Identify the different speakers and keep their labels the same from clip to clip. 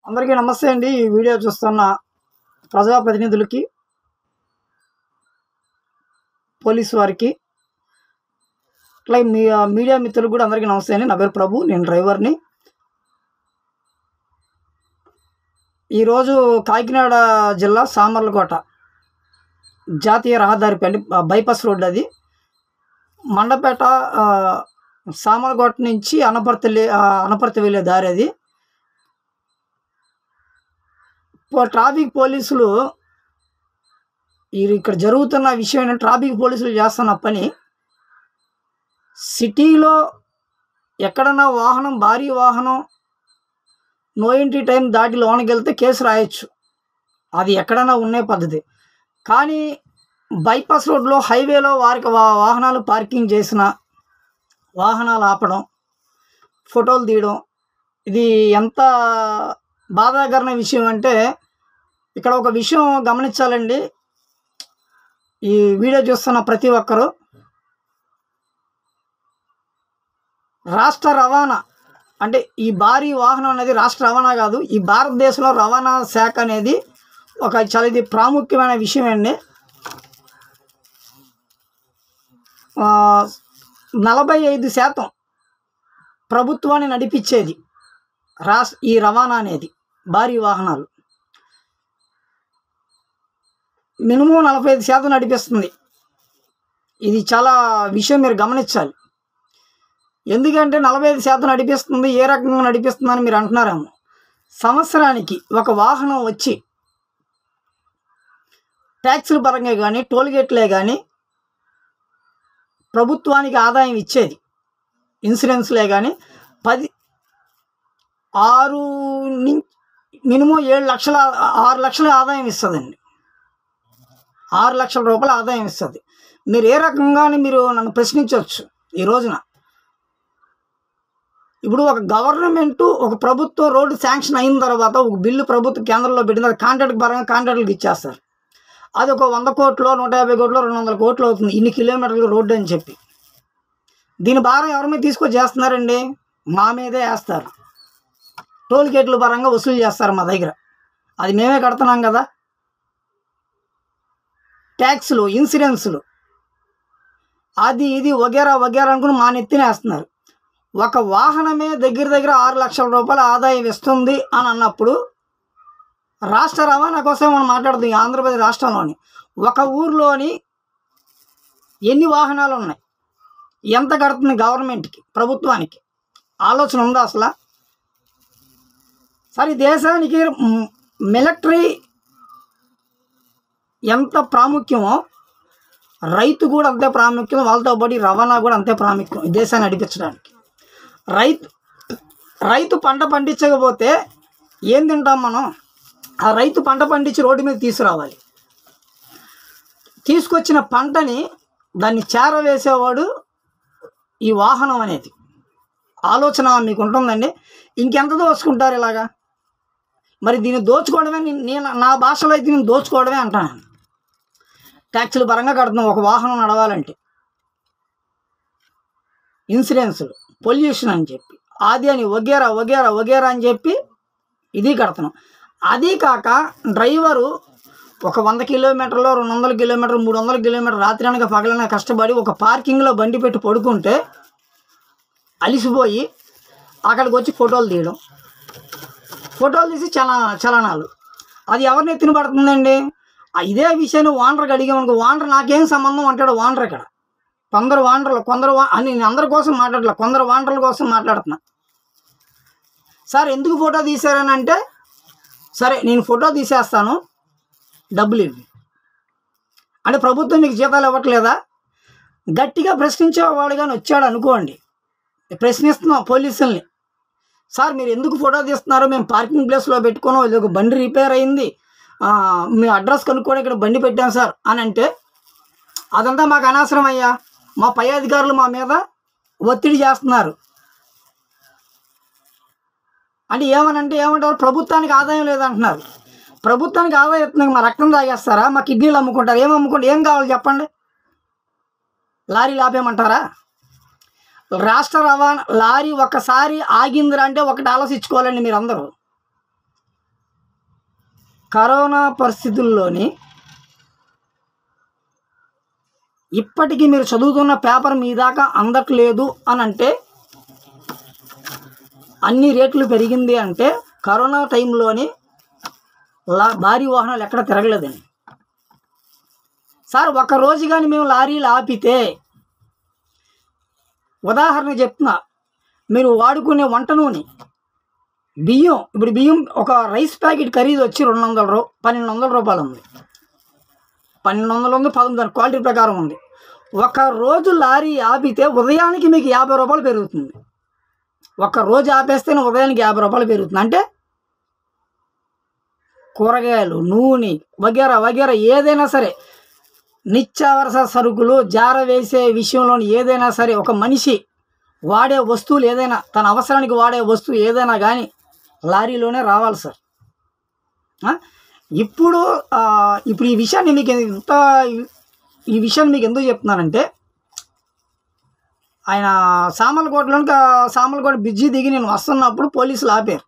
Speaker 1: అందరికీ నమస్తే అండి ఈ వీడియో చూస్తున్న ప్రజాప్రతినిధులకి పోలీసు వారికి అట్లాగే మీ మీడియా మిత్రులకు కూడా అందరికీ నమస్తే అండి నా పేరు ప్రభు నేను డ్రైవర్ని ఈరోజు కాకినాడ జిల్లా సామర్లకోట జాతీయ రహదారి అండి బైపాస్ రోడ్ అది మండపేట ఆ, సామర్లకోట నుంచి అనపర్తి లే- ఆ, అనపర్తి వెళ్ళే దారి అది పో- ట్రాఫిక్ పోలీసులు ఈ ఇక్కడ జరుగుతున్న విషయం ఏంటంటే ట్రాఫిక్ పోలీసులు చేస్తున్న పని సిటీలో ఎక్కడన్నా వాహనం భారీ వాహనం నో ఎంట్రీ టైం దాటి లోనికి వెళ్తే కేసు రాయొచ్చు అది ఎక్కడన్నా ఉండే పద్ధతి కానీ బైపాస్ రోడ్లో హైవేలో వారికి వా- వాహనాలు పార్కింగ్ చేసిన వాహనాలు ఆపడం ఫోటోలు తీయడం ఇది ఎంత బాధాకరమైన విషయం అంటే ఇక్కడ ఒక విషయం గమనించాలండి ఈ వీడియో చూస్తున్న ప్రతి ఒక్కరూ రాష్ట్ర రవాణా అంటే ఈ భారీ వాహనం అనేది రాష్ట్ర రవాణా కాదు ఈ భారతదేశంలో రవాణా శాఖ అనేది ఒక చాలా ఇది ప్రాముఖ్యమైన విషయం అండి ఆ, నలభై ఐదు శాతం ప్రభుత్వాన్ని నడిపించేది రాస్ ఈ రవాణా అనేది భారీ వాహనాలు మినిమం నలభై ఐదు శాతం నడిపిస్తుంది ఇది చాలా విషయం మీరు గమనించాలి ఎందుకంటే నలభై ఐదు శాతం నడిపిస్తుంది ఏ రకంగా నడిపిస్తుందని మీరు అంటున్నారేమో సంవత్సరానికి ఒక వాహనం వచ్చి ట్యాక్సుల పరంగా కానీ టోల్ గేట్లే కానీ ప్రభుత్వానికి ఆదాయం ఇచ్చేది ఇన్సూరెన్స్లే కానీ పది ఆరు నుంచి మినిమం ఏడు లక్షల ఆరు లక్షల ఆదాయం ఇస్తుందండి ఆరు లక్షల రూపాయల ఆదాయం ఇస్తుంది మీరు ఏ రకంగానే మీరు నన్ను ప్రశ్నించవచ్చు ఈ రోజున ఇప్పుడు ఒక గవర్నమెంట్ ఒక ప్రభుత్వం రోడ్డు శాంక్షన్ అయిన తర్వాత ఒక బిల్లు ప్రభుత్వ కేంద్రంలో పెట్టిన తర్వాత కాంట్రాక్ట్ పరంగా కాంట్రాక్టులకు ఇచ్చేస్తారు అది ఒక వంద కోట్లు నూట యాభై కోట్లు రెండు వందల కోట్లు అవుతుంది ఇన్ని కిలోమీటర్లు రోడ్డు అని చెప్పి దీని భారం ఎవరి మీద తీసుకొని చేస్తున్నారండి మా మీదే వేస్తారు టోల్ గేట్ల పరంగా వసూలు చేస్తారు మా దగ్గర అది మేమే కడుతున్నాం కదా ట్యాక్సులు ఇన్సూరెన్సులు అది ఇది వగేరా వగేరా అనుకుని మా నెత్తిన వేస్తున్నారు ఒక వాహనమే దగ్గర దగ్గర ఆరు లక్షల రూపాయల ఆదాయం ఇస్తుంది అని అన్నప్పుడు రాష్ట్ర రవాణా కోసం మనం మాట్లాడుతుంది ఈ ఆంధ్రప్రదేశ్ రాష్ట్రంలోని ఒక ఊర్లోని ఎన్ని వాహనాలు ఉన్నాయి ఎంత కడుతుంది గవర్నమెంట్కి ప్రభుత్వానికి ఆలోచన ఉందా అసలు సరే ఈ దేశానికి మ్, మిలిటరీ ఎంత ప్రాముఖ్యమో రైతు కూడా అంతే ప్రాముఖ్యం వాళ్ళతో పాటు ఈ రవాణా కూడా అంతే ప్రాముఖ్యం ఈ దేశాన్ని నడిపించడానికి రైతు రైతు పంట పండించకపోతే ఏం తింటాం మనం ఆ రైతు పంట పండించి రోడ్డు మీద తీసుకురావాలి తీసుకొచ్చిన పంటని దాన్ని చేరవేసేవాడు ఈ వాహనం అనేది ఆలోచన మీకు ఉంటుందండి ఇంకెంత దోచుకుంటారు ఇలాగా మరి దీన్ని దోచుకోవడమే నేను- నేను నా భాషలో అయితే నేను దోచుకోవడమే అంటాను ట్యాక్సుల పరంగా కడుతున్నాం ఒక వాహనం నడవాలంటే ఇన్సూరెన్సులు పొల్యూషన్ అని చెప్పి అది అని వగేరా వగేరా వగేరా అని చెప్పి ఇది కడుతున్నాం అది కాక డ్రైవరు ఒక వంద కిలోమీటర్లో రెండు వందల కిలోమీటర్ మూడు వందల కిలోమీటర్ రాత్రి అనక పగలన కష్టపడి ఒక పార్కింగ్లో బండి పెట్టి పడుకుంటే అలిసిపోయి అక్కడికి వచ్చి ఫోటోలు తీయడం ఫోటోలు తీసి చలా చలనాలు అది ఎవరిని ఎత్తిన పడుతుందండి ఆ ఇదే విషయాన్ని వానర్కి అడిగామనుకో వానర్ నాకేం సంబంధం అంటాడు వానర్ ఇక్కడ కొందరు వానర్లు కొందరు వా- అని నేను అందరి కోసం మాట్లాడలే కొందరు వానర్ల కోసం మాట్లాడుతున్నా సార్ ఎందుకు ఫోటో తీశారని అంటే సరే నేను ఫోటో తీసేస్తాను డబ్బులు ఇవ్వి అంటే ప్రభుత్వం నీకు జీతాలు ఇవ్వట్లేదా గట్టిగా ప్రశ్నించేవాడు కానీ వచ్చాడు అనుకోండి ప్రశ్నిస్తున్నాం పోలీసుల్ని సార్ మీరు ఎందుకు ఫోటో తీస్తున్నారు మేము పార్కింగ్ ప్లేస్లో పెట్టుకున్నాం ఇది ఒక బండి రిపేర్ అయింది ఆ, మీ అడ్రస్ కనుక్కొని ఇక్కడ బండి పెట్టాం సార్ అని అంటే అదంతా మాకు అనవసరం అయ్యా మా పై అధికారులు మా మీద ఒత్తిడి చేస్తున్నారు అంటే ఏమనంటే ఏమంటారు ప్రభుత్వానికి ఆదాయం లేదంటున్నారు ప్రభుత్వానికి ఆదాయం ఇస్తుంది మా రక్తం తాగేస్తారా మా కిడ్నీలు అమ్ముకుంటారు ఏం అమ్ముకుంటారు ఏం కావాలి చెప్పండి లారీలు ఆపేయమంటారా రాష్ట్ర రవాణా లారీ ఒక్కసారి ఆగిందిరా అంటే ఒకటి ఆలోచించుకోవాలండి మీరు అందరూ కరోనా పరిస్థితుల్లోని ఇప్పటికీ మీరు చదువుతున్న పేపర్ మీ దాకా అందట్లేదు అని అంటే అన్ని రేట్లు పెరిగింది అంటే కరోనా టైంలోని లా భారీ వాహనాలు ఎక్కడ తిరగలేదండి సార్ ఒక రోజు కానీ మేము లారీలు ఆపితే ఉదాహరణ చెప్తున్నా మీరు వాడుకునే వంట నూనె బియ్యం ఇప్పుడు బియ్యం ఒక రైస్ ప్యాకెట్ ఖరీదు వచ్చి రెండు వందల రూ పన్నెండు వందల రూపాయలు ఉంది పన్నెండు వందలు ఉంది పదకొండు దాని క్వాలిటీ ప్రకారం ఉంది ఒక రోజు లారీ ఆపితే ఉదయానికి మీకు యాభై రూపాయలు పెరుగుతుంది ఒక రోజు ఆపేస్తేనే ఉదయానికి యాభై రూపాయలు పెరుగుతుంది అంటే కూరగాయలు నూనె వగేరా వగేరా ఏదైనా సరే నిత్యావసర సరుకులు జార వేసే విషయంలోని ఏదైనా సరే ఒక మనిషి వాడే వస్తువులు ఏదైనా తన అవసరానికి వాడే వస్తువు ఏదైనా కానీ లారీలోనే రావాలి సార్ ఆ? ఇప్పుడు ఆ, ఇప్పుడు ఈ విషయాన్ని మీకు ఇంత ఈ విషయాన్ని మీకు ఎందుకు చెప్తున్నానంటే ఆయన సామలకోటలోని సామలకోట బ్రిడ్జి దిగి నేను వస్తున్నప్పుడు పోలీసులు ఆపారు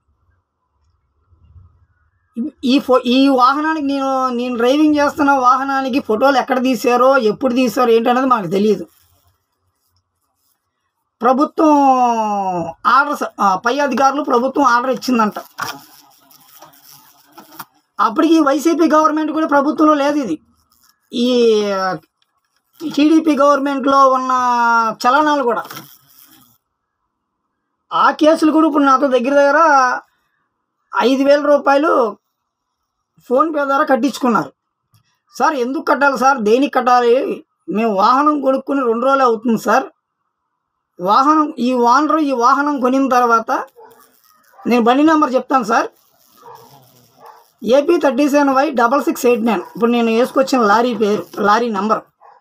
Speaker 1: ఈ ఫో ఈ వాహనానికి నేను నేను డ్రైవింగ్ చేస్తున్న వాహనానికి ఫోటోలు ఎక్కడ తీశారో ఎప్పుడు తీశారో ఏంటనేది మాకు తెలియదు ప్రభుత్వం ఆర్డర్ స- ఆ, పై అధికారులు ప్రభుత్వం ఆర్డర్ ఇచ్చిందంట అప్పటికి వైసీపీ గవర్నమెంట్ కూడా ప్రభుత్వంలో లేదు ఇది ఈ టీడీపీ గవర్నమెంట్లో ఉన్న చలనాలు కూడా ఆ కేసులు కూడా ఇప్పుడు నాతో దగ్గర దగ్గర ఐదు వేల రూపాయలు ఫోన్పే ద్వారా కట్టించుకున్నారు సార్ ఎందుకు కట్టాలి సార్ దేనికి కట్టాలి మేము వాహనం కొనుక్కుని రెండు రోజులు అవుతుంది సార్ వాహనం ఈ ఓనర్ ఈ వాహనం కొనిన తర్వాత నేను బండి నెంబర్ చెప్తాను sir AP thirty seven Y double six eight nine ఇప్పుడు నేను వేసుకొచ్చిన లారీ పేరు లారీ నెంబర్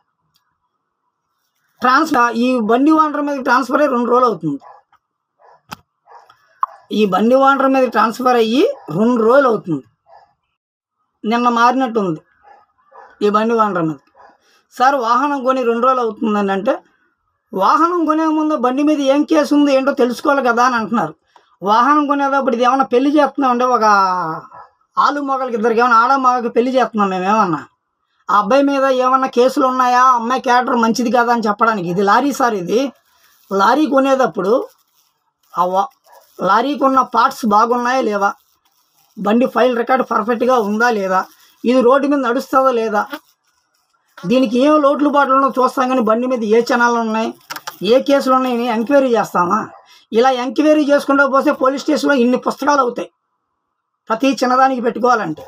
Speaker 1: ట్రాన్స్ఫర్ ఈ బండి ఓనర్ మీద ట్రాన్స్ఫర్ అయ్యి రెండు రోజులు అవుతుంది ఈ బండి ఓనర్ మీద ట్రాన్స్ఫర్ అయ్యి రెండు రోజులు అవుతుంది నిన్న మారినట్టుంది ఈ బండి ఓనర్ మీద సార్ వాహనం కొని రెండు రోజులు అవుతుందని అంటే వాహనం కొనే ముందు బండి మీద ఏం కేసు ఉంది ఏంటో తెలుసుకోవాలి కదా అని అంటున్నారు వాహనం కొనేటప్పుడు ఇది ఏమన్నా పెళ్లి చేస్తున్నామంటే ఒక ఆలు మొగలకి ఇద్దరికి ఏమైనా ఆడ మగకి పెళ్లి చేస్తున్నాం మేము ఏమన్నా ఆ అబ్బాయి మీద ఏమన్నా కేసులు ఉన్నాయా అమ్మాయి క్యారెక్టర్ మంచిది కదా అని చెప్పడానికి ఇది లారీ సార్ ఇది లారీ కొనేటప్పుడు ఆ వా- లారీకి ఉన్న పార్ట్స్ బాగున్నాయా లేవా బండి ఫైల్ రికార్డ్ పర్ఫెక్ట్గా ఉందా లేదా ఇది రోడ్డు మీద నడుస్తుందా లేదా దీనికి ఏం లోట్లు బాటలు ఉన్నో చూస్తాం కానీ బండి మీద ఏ ఛానళ్ళు ఉన్నాయి ఏ కేసులు ఉన్నాయని ఎంక్వైరీ చేస్తామా ఇలా ఎంక్వైరీ చేసుకుంటూ పోతే పోలీస్ స్టేషన్లో ఇన్ని పుస్తకాలు అవుతాయి ప్రతి చిన్నదానికి పెట్టుకోవాలంటే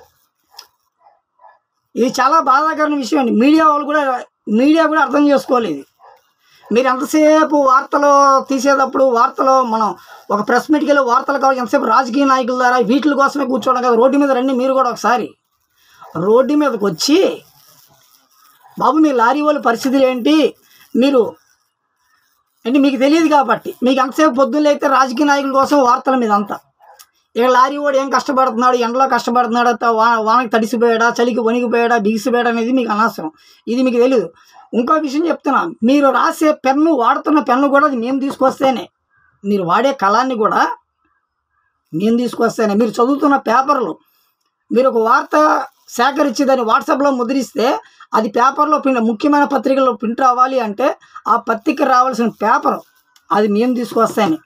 Speaker 1: ఇది చాలా బాధాకరమైన విషయం అండి మీడియా వాళ్ళు కూడా మీడియా కూడా అర్థం చేసుకోవాలి ఇది మీరు ఎంతసేపు వార్తలు తీసేటప్పుడు వార్తలు మనం ఒక ప్రెస్ మీట్కి వెళ్ళి వార్తలు కావాలి ఎంతసేపు రాజకీయ నాయకుల ద్వారా వీటి కోసమే కూర్చోవడం కదా రోడ్డు మీద రండి మీరు కూడా ఒకసారి రోడ్డు మీదకి వచ్చి బాబు మీ లారీ వాళ్ళ పరిస్థితులు ఏంటి మీరు అంటే మీకు తెలియదు కాబట్టి మీకు ఎంతసేపు పొద్దున్న అయితే రాజకీయ నాయకుల కోసం వార్తల మీద అంతా ఇక లారీ వాడు ఏం కష్టపడుతున్నాడు ఎండలో కష్టపడుతున్నాడా త- వా వానకి తడిసిపోయాడా చలికి వణికిపోయాడా బిగిసిపోయాడా అనేది మీకు అనవసరం ఇది మీకు తెలియదు ఇంకో విషయం చెప్తున్నా మీరు రాసే పెన్ను వాడుతున్న పెన్ను కూడా అది మేము తీసుకొస్తేనే మీరు వాడే కళాన్ని కూడా మేము తీసుకొస్తేనే మీరు చదువుతున్న పేపర్లు మీరు ఒక వార్త సేకరించి దాన్ని వాట్సాప్లో ముద్రిస్తే అది పేపర్లో ప్రింట్ ముఖ్యమైన పత్రికల్లో ప్రింట్ అవ్వాలి అంటే ఆ పత్రిక రావాల్సిన పేపర్ అది మేము తీసుకొస్తాయని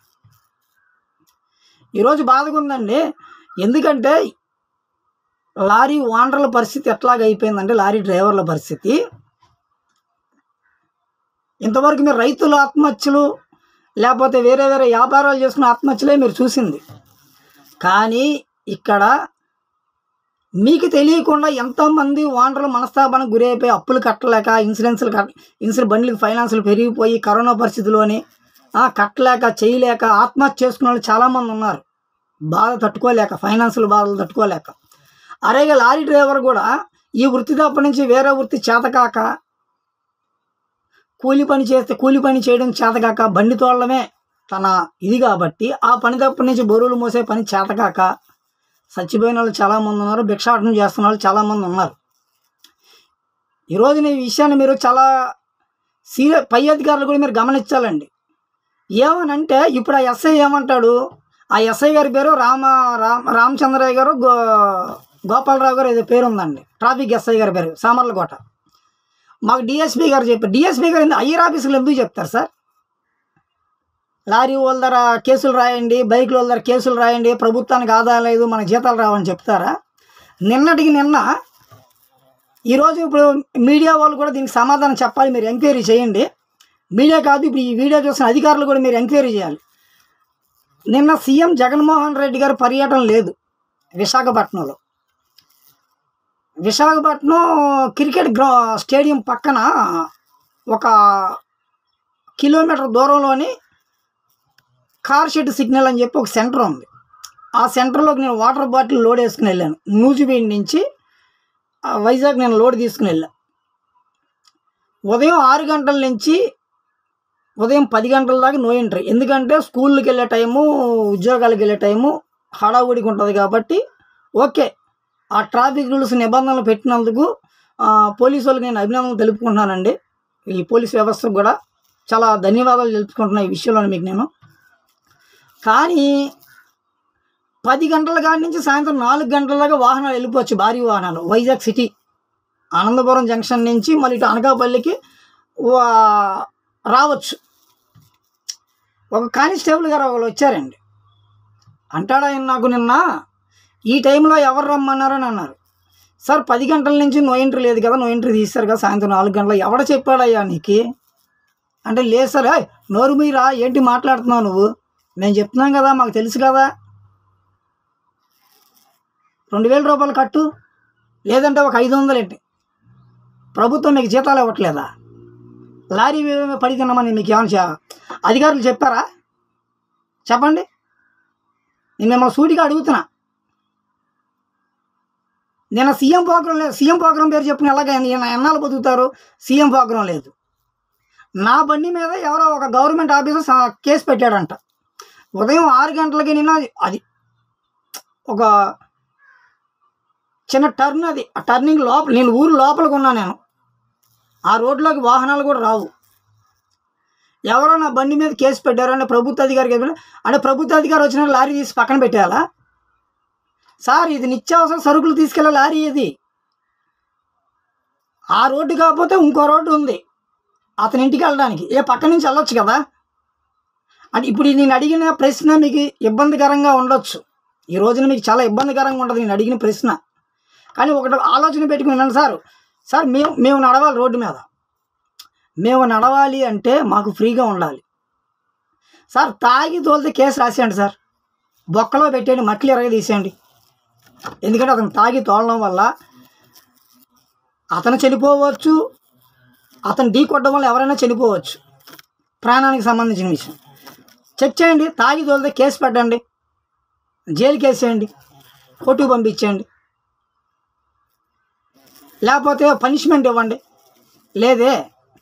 Speaker 1: ఈరోజు బాధగా ఉందండి ఎందుకంటే లారీ ఓనర్ల పరిస్థితి ఎట్లాగ అయిపోయిందంటే లారీ డ్రైవర్ల పరిస్థితి ఇంతవరకు మీరు రైతుల ఆత్మహత్యలు లేకపోతే వేరే వేరే వ్యాపారాలు చేసుకునే ఆత్మహత్యలే మీరు చూసింది కానీ ఇక్కడ మీకు తెలియకుండా ఎంతోమంది ఓనర్లు మనస్తాపానికి గురైపోయి అప్పులు కట్టలేక ఇన్సూరెన్స్లు కట్ ఇన్సూరెన్స్ బండ్లకి ఫైనాన్సులు పెరిగిపోయి కరోనా పరిస్థితిలోని ఆ, కట్టలేక చేయలేక ఆత్మహత్య చేసుకున్న వాళ్ళు చాలామంది ఉన్నారు బాధ తట్టుకోలేక ఫైనాన్షియల్ బాధలు తట్టుకోలేక అరేగా లారీ డ్రైవర్ కూడా ఈ వృత్తి తప్ప నుంచి వేరే వృత్తి చేతకాక కూలి పని చేస్తే కూలి పని చేయడం చేతకాక బండి తోడమే తన ఇది కాబట్టి ఆ పని తప్ప నుంచి బరువులు మోసే పని చేతకాక చచ్చిపోయిన వాళ్ళు చాలామంది ఉన్నారు భిక్షాటనం చేస్తున్న వాళ్ళు చాలామంది ఉన్నారు ఈరోజు ఈ విషయాన్ని మీరు చాలా సీరియస్ పై అధికారులు కూడా మీరు గమనించాలండి ఏమనంటే ఇప్పుడు ఆ ఎస్ఐ ఏమంటాడు ఆ ఎస్ఐ గారి పేరు రామ రామ రామచంద్రయ్య గారు గో గోపాలరావు గారు ఏదో పేరు ఉందండి ట్రాఫిక్ ఎస్ఐ గారి పేరు సామర్లకోట మాకు డిఎస్పీ గారు చెప్పారు డిఎస్పీ గారు ఎందుకు ఐఆర్ ఆఫీసులు ఎందుకు చెప్తారు సార్ లారీ వాళ్ళ దగ్గర కేసులు రాయండి బైకుల వాళ్ళ దగ్గర కేసులు రాయండి ప్రభుత్వానికి ఆదాయం లేదు మనకు జీతాలు రావని చెప్తారా నిన్నటికి నిన్న ఈరోజు ఇప్పుడు మీడియా వాళ్ళు కూడా దీనికి సమాధానం చెప్పాలి మీరు ఎంక్వైరీ చేయండి మీడియా కాదు ఇప్పుడు ఈ వీడియో చూసిన అధికారులు కూడా మీరు ఎంక్వైరీ చేయాలి నిన్న సీఎం జగన్మోహన్ రెడ్డి గారి పర్యటన లేదు విశాఖపట్నంలో విశాఖపట్నం క్రికెట్ గ్రౌ స్టేడియం పక్కన ఒక కిలోమీటర్ దూరంలోని కార్ షెడ్ సిగ్నల్ అని చెప్పి ఒక సెంటర్ ఉంది ఆ సెంటర్లోకి నేను వాటర్ బాటిల్ లోడ్ వేసుకుని వెళ్ళాను నూజివీడ్ నుంచి ఆ వైజాగ్ నేను లోడ్ తీసుకుని వెళ్ళాను ఉదయం ఆరు గంటల నుంచి ఉదయం పది గంటల దాకా నో ఎంట్రీ ఎందుకంటే స్కూల్కి వెళ్ళే టైము ఉద్యోగాలకు వెళ్ళే టైము హడావుడికి ఉంటుంది కాబట్టి ఓకే ఆ ట్రాఫిక్ రూల్స్ నిబంధనలు పెట్టినందుకు ఆ, పోలీసు వాళ్ళకి నేను అభినందనలు తెలుపుకుంటున్నానండి ఈ పోలీస్ వ్యవస్థకు కూడా చాలా ధన్యవాదాలు తెలుపుకుంటున్నా ఈ విషయంలో మీకు నేను కానీ పది గంటల కాడి నుంచి సాయంత్రం నాలుగు గంటల దాకా వాహనాలు వెళ్ళిపోవచ్చు భారీ వాహనాలు వైజాగ్ సిటీ ఆనందపురం జంక్షన్ నుంచి మళ్ళీ ఇటు అనకాపల్లికి వా- రావచ్చు ఒక కానిస్టేబుల్ గారు ఒకళ్ళు వచ్చారండి అంటాడా ఆయన నాకు నిన్న ఈ టైంలో ఎవరు రమ్మన్నారని అన్నారు సార్ పది గంటల నుంచి నో ఎంట్రీ లేదు కదా నో ఎంట్రీ తీస్తారు కదా సాయంత్రం నాలుగు గంటల ఎవడ చెప్పాడయ్యా నీకు అంటే లేదు సార్ "ఏయ్, నోరు మీరా ఏంటి మాట్లాడుతున్నావు నువ్వు మేము చెప్తున్నాం కదా మాకు తెలుసు కదా రెండు వేల రూపాయలు కట్టు లేదంటే ఒక ఐదు వందలు ఏంటి ప్రభుత్వం మీకు జీతాలు ఇవ్వట్లేదా లారీ మీద పడి తిన్నామని మీకు ఏమైనా చే- అధికారులు చెప్పారా చెప్పండి నేను మిమ్మల్ని సూటిగా అడుగుతున్నా నేను సీఎం ప్రోగ్రాం లేదు సీఎం ప్రోగ్రాం పేరు చెప్పిన ఎలాగ ఈయన ఎన్నాళ్ళు బతుకుతారు సీఎం ప్రోగ్రాం లేదు నా బండి మీద ఎవరో ఒక గవర్నమెంట్ ఆఫీసర్ స- కేసు పెట్టాడంట ఉదయం ఆరు గంటలకి నిన్న అది ఒక చిన్న టర్న్ అది ఆ టర్నింగ్ లోపల నేను ఊరు లోపలికి ఉన్నా నేను ఆ రోడ్లోకి వాహనాలు కూడా రావు ఎవరో నా బండి మీద కేసు పెట్టారు అంటే ప్రభుత్వ అధికారికి చెప్పిన అంటే ప్రభుత్వ అధికారి వచ్చిన లారీ తీసి పక్కన పెట్టేయాలా సార్ ఇది నిత్యావసర సరుకులు తీసుకెళ్ళే లారీ ఇది ఆ రోడ్డు కాకపోతే ఇంకో రోడ్డు ఉంది అతని ఇంటికి వెళ్ళడానికి ఏ పక్క నుంచి వెళ్ళొచ్చు కదా అంటే ఇప్పుడు నేను అడిగిన ప్రశ్న మీకు ఇబ్బందికరంగా ఉండొచ్చు ఈ రోజున మీకు చాలా ఇబ్బందికరంగా ఉంటుంది నేను అడిగిన ప్రశ్న కానీ ఒకటి ఆలోచన పెట్టుకుని వినండి సార్ సార్ మేము మేము నడవాలి రోడ్డు మీద మేము నడవాలి అంటే మాకు ఫ్రీగా ఉండాలి సార్ తాగి తోలితే కేసు రాసేయండి సార్ బొక్కలో పెట్టేయండి మట్లు ఎరగ తీసేయండి ఎందుకంటే అతను తాగి తోలడం వల్ల అతను చనిపోవచ్చు అతను ఢీ కొట్టడం వల్ల ఎవరైనా చనిపోవచ్చు ప్రాణానికి సంబంధించిన విషయం చెక్ చేయండి తాగి తోలితే కేసు పెట్టండి జైలుకి వేసేయండి కోర్టుకు పంపించేయండి లేకపోతే పనిష్మెంట్ ఇవ్వండి లేదే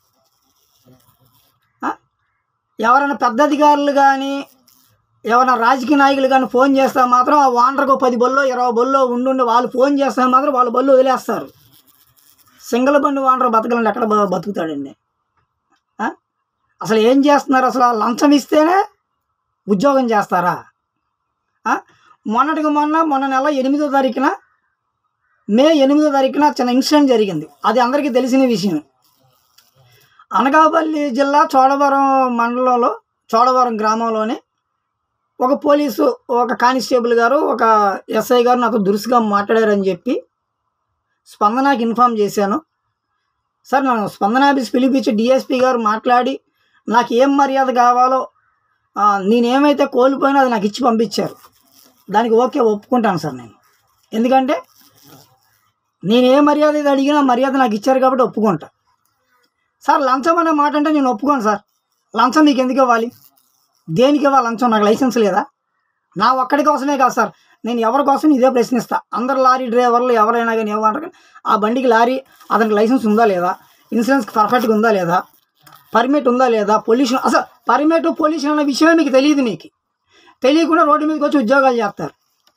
Speaker 1: ఆ? ఎవరైనా పెద్ద అధికారులు కానీ ఎవరైనా రాజకీయ నాయకులు కానీ ఫోన్ చేస్తే మాత్రం ఆ వాండర్కు పది బొల్లో ఇరవై బొల్లో ఉండుండి వాళ్ళు ఫోన్ చేస్తే మాత్రం వాళ్ళు బొల్లు వదిలేస్తారు సింగిల్ బండి వాండర్ బతకాలంటే ఎక్కడ బ- బతుకుతాడండి ఆ? అసలు ఏం చేస్తున్నారు అసలు ఆ లంచం ఇస్తేనే ఉద్యోగం చేస్తారా ఆ? మొన్నటికి మొన్న మొన్న నెల ఎనిమిదో తారీఖున మే ఎనిమిదో తారీఖున చిన్న ఇన్సిడెంట్ జరిగింది అది అందరికీ తెలిసిన విషయం అనకాపల్లి జిల్లా చోడవరం మండలంలో చోడవరం గ్రామంలోని ఒక పోలీసు ఒక కానిస్టేబుల్ గారు ఒక ఎస్ఐ గారు నాతో దురుసుగా మాట్లాడారని చెప్పి స్పందనకి ఇన్ఫామ్ చేశాను సార్ నన్ను స్పందన ఆఫీస్ పిలిపించి డిఎస్పీ గారు మాట్లాడి నాకు ఏం మర్యాద కావాలో ఆ, నేనేమైతే కోల్పోయినా అది నాకు ఇచ్చి పంపించారు దానికి ఓకే ఒప్పుకుంటాను సార్ నేను ఎందుకంటే నేను ఏ మర్యాద అయితే అడిగినా మర్యాద నాకు ఇచ్చారు కాబట్టి ఒప్పుకుంటా సార్ లంచం అనే మాట అంటే నేను ఒప్పుకోను సార్ లంచం మీకు ఎందుకు ఇవ్వాలి దేనికి ఇవ్వాలి లంచం నాకు లైసెన్స్ లేదా నా ఒక్కడి కోసమే కాదు సార్ నేను ఎవరి కోసం ఇదే ప్రశ్నిస్తా అందరు లారీ డ్రైవర్లు ఎవరైనా కానీ ఏమంటారు కానీ ఆ బండికి లారీ అతనికి లైసెన్స్ ఉందా లేదా ఇన్సూరెన్స్ పర్ఫెక్ట్గా ఉందా లేదా పర్మిట్ ఉందా లేదా పొల్యూషన్ అసలు పర్మిట్ పొల్యూషన్ అనే విషయమే మీకు తెలియదు మీకు తెలియకుండా రోడ్డు మీదకి వచ్చి ఉద్యోగాలు చేస్తారు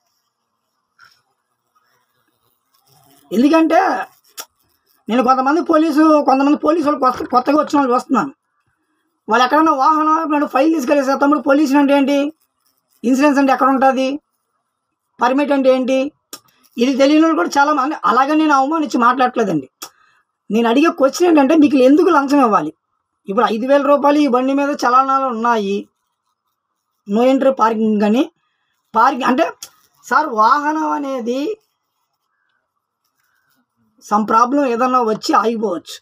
Speaker 1: ఎందుకంటే నేను కొంతమంది పోలీసు కొంతమంది పోలీసు వాళ్ళు కొత్త కొత్తగా వచ్చిన వాళ్ళు చూస్తున్నాను వాళ్ళు ఎక్కడైనా వాహనం ఇప్పుడు ఫైల్ తీసుకెళ్ళేసే తమ్ముడు పొల్యూషన్ అంటే ఏంటి ఇన్సూరెన్స్ అంటే ఎక్కడ ఉంటుంది పర్మిట్ అంటే ఏంటి ఇది తెలియని వాళ్ళు కూడా చాలా మంది అలాగే నేను అవమానించి మాట్లాడట్లేదండి నేను అడిగే క్వశ్చన్ ఏంటంటే మీకు ఎందుకు లంచం ఇవ్వాలి ఇప్పుడు ఐదు వేల రూపాయలు ఈ బండి మీద చలానాలు ఉన్నాయి నో ఎంట్రీ పార్కింగ్ అని పార్కింగ్ అంటే సార్ వాహనం అనేది సమ్ ప్రాబ్లం ఏదన్నా వచ్చి ఆగిపోవచ్చు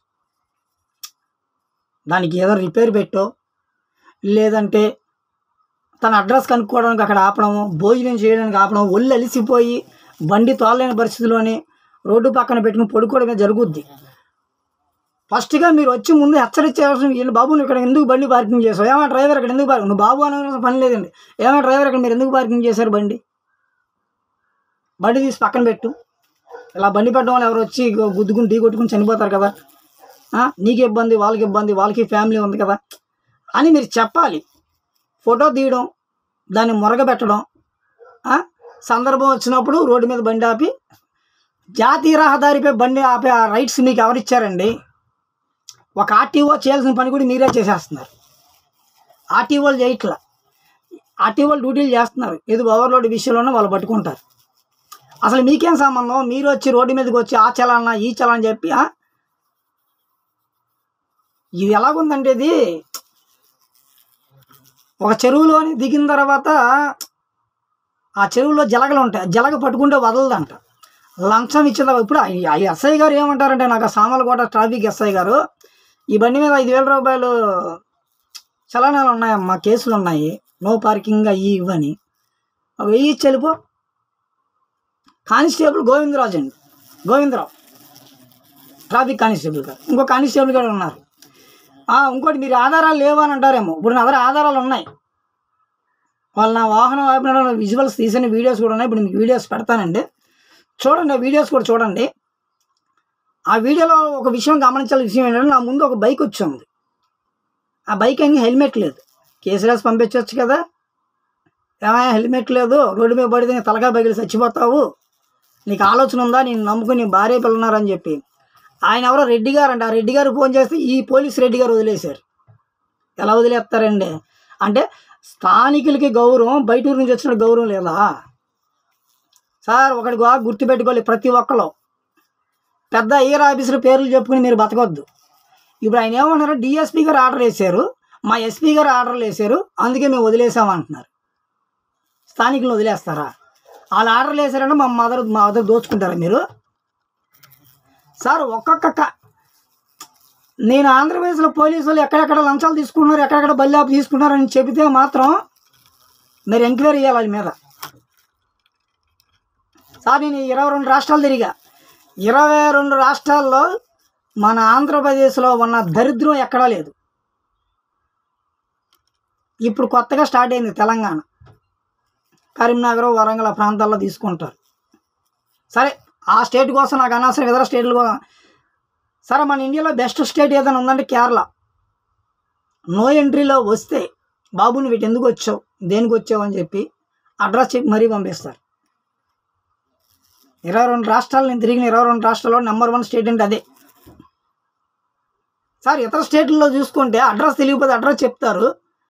Speaker 1: దానికి ఏదో రిపేర్ పెట్టో లేదంటే తన అడ్రస్ కనుక్కోవడానికి అక్కడ ఆపడము భోజనం చేయడానికి ఆపడం ఒళ్ళు అలిసిపోయి బండి తోలలేని పరిస్థితిలోనే రోడ్డు పక్కన పెట్టుకుని పడుకోవడమే జరుగుద్ది ఫస్ట్గా మీరు వచ్చి ముందు హెచ్చరించాల్సిన వీళ్ళు బాబు నువ్వు ఇక్కడ ఎందుకు బండి పార్కింగ్ చేసావు ఏమైనా డ్రైవర్ ఇక్కడ ఎందుకు పార్కింగ్ నువ్వు బాబు అనే పని లేదండి ఏమైనా డ్రైవర్ ఇక్కడ మీరు ఎందుకు పార్కింగ్ చేశారు బండి బండి తీసి పక్కన పెట్టు ఇలా బండి పెట్టడం వల్ల ఎవరు వచ్చి గు- గుద్దుకుని ఢీ కొట్టుకుని చనిపోతారు కదా ఆ, నీకు ఇబ్బంది వాళ్ళకి ఇబ్బంది వాళ్ళకి ఫ్యామిలీ ఉంది కదా అని మీరు చెప్పాలి ఫోటో తీయడం దాన్ని మురగబెట్టడం ఆ, సందర్భం వచ్చినప్పుడు రోడ్డు మీద బండి ఆపి జాతీయ రహదారిపై బండి ఆపే ఆ రైట్స్ మీకు ఎవరిచ్చారండి ఒక ఆర్టీఓ చేయాల్సిన పని కూడా మీరే చేసేస్తున్నారు ఆర్టీఓలు చేయట్లా ఆర్టీఓలు డ్యూటీలు చేస్తున్నారు ఏదో ఓవర్లోడ్ విషయంలోనే వాళ్ళు పట్టుకుంటారు అసలు మీకేం సంబంధం మీరు వచ్చి రోడ్డు మీదకి వచ్చి ఆ చలానా ఈ చలానా చెప్పి ఆ? ఇది ఎలాగుందంటే ఇది ఒక చెరువులోని దిగిన తర్వాత ఆ చెరువులో జలగలు ఉంటాయి ఆ జలగ పట్టుకుంటే వదలదంట లంచం ఇచ్చిన ఇప్పుడు ఆ- ఆ ఎస్ఐ గారు ఏమంటారంటే నాకు ఆ సామలకోట ట్రాఫిక్ ఎస్ఐ గారు ఈ బండి మీద ఐదు వేల రూపాయలు చలనాలు ఉన్నాయమ్మా కేసులు ఉన్నాయి నో పార్కింగ్ అయ్యి ఇవ్వని ఒక వెయ్యి ఇచ్చి వెళ్ళిపో కానిస్టేబుల్ గోవిందరాజు అండి గోవిందరావు ట్రాఫిక్ కానిస్టేబుల్ గారు ఇంకో కానిస్టేబుల్ గారు ఉన్నారు ఆ, ఇంకోటి మీరు ఆధారాలు లేవు అని అంటారేమో ఇప్పుడు నా దగ్గర ఆధారాలు ఉన్నాయి వాళ్ళు నా వాహనం ఆపిన విజువల్స్ తీసిన వీడియోస్ కూడా ఉన్నాయి ఇప్పుడు మీకు వీడియోస్ పెడతానండి చూడండి ఆ వీడియోస్ కూడా చూడండి ఆ వీడియోలో ఒక విషయం గమనించాల్సిన విషయం ఏంటంటే నా ముందు ఒక బైక్ వచ్చింది ఆ బైక్ ఏమి హెల్మెట్ లేదు కేసు రాసి పంపించవచ్చు కదా ఏమైనా హెల్మెట్ లేదు రోడ్డు మీద పడితే నీ తలకాయ బగిలి చచ్చిపోతావు నీకు ఆలోచన ఉందా నేను నమ్ముకుని నీ భార్య పిల్లన్నారని చెప్పి ఆయన ఎవరో రెడ్డి గారు అంట ఆ రెడ్డి గారు ఫోన్ చేస్తే ఈ పోలీస్ రెడ్డి గారు వదిలేశారు ఎలా వదిలేస్తారండి అంటే స్థానికులకి గౌరవం బయట ఊరు నుంచి వచ్చిన గౌరవం లేదా సార్ ఒకటి బాగా గుర్తుపెట్టుకోవాలి ప్రతి ఒక్కరు పెద్ద ఐఆర్ ఆఫీసర్ పేర్లు చెప్పుకుని మీరు బతకొద్దు ఇప్పుడు ఆయన ఏమంటున్నారు డిఎస్పీ గారు ఆర్డర్ వేశారు మా ఎస్పీ గారు ఆర్డర్లు వేశారు అందుకే మేము వదిలేసామంటున్నారు స్థానికులను వదిలేస్తారా వాళ్ళు ఆర్డర్లు వేశారంటే మా మదర్ మా మదర్ దోచుకుంటారా మీరు సార్ ఒక్కొక్క క- నేను ఆంధ్రప్రదేశ్లో పోలీసులు ఎక్కడెక్కడ లంచాలు తీసుకున్నారు ఎక్కడెక్కడ బల్లాపు తీసుకున్నారని చెబితే మాత్రం మీరు ఎంక్వైరీ చేయాలి వాళ్ళ మీద సార్ నేను ఇరవై రెండు రాష్ట్రాలు తిరిగా ఇరవై రెండు రాష్ట్రాల్లో మన ఆంధ్రప్రదేశ్లో ఉన్న దరిద్రం ఎక్కడా లేదు ఇప్పుడు కొత్తగా స్టార్ట్ అయింది తెలంగాణ కరీంనగర్ వరంగల్ ఆ ప్రాంతాల్లో తీసుకుంటారు సరే ఆ స్టేట్ కోసం నాకు అనవసరం ఇతర స్టేట్లు కూడా సరే మన ఇండియాలో బెస్ట్ స్టేట్ ఏదైనా ఉందంటే కేరళ నో ఎంట్రీలో వస్తే బాబు నువ్వు ఇటు ఎందుకు వచ్చావు దేనికి వచ్చావు అని చెప్పి అడ్రస్ చెప్పి మరీ పంపిస్తారు ఇరవై రెండు రాష్ట్రాలు నేను తిరిగిన ఇరవై రెండు రాష్ట్రాల్లో నెంబర్ వన్ స్టేట్ అంటే అదే సార్ ఇతర స్టేట్లలో చూసుకుంటే అడ్రస్ తెలియకపోతే అడ్రస్ చెప్తారు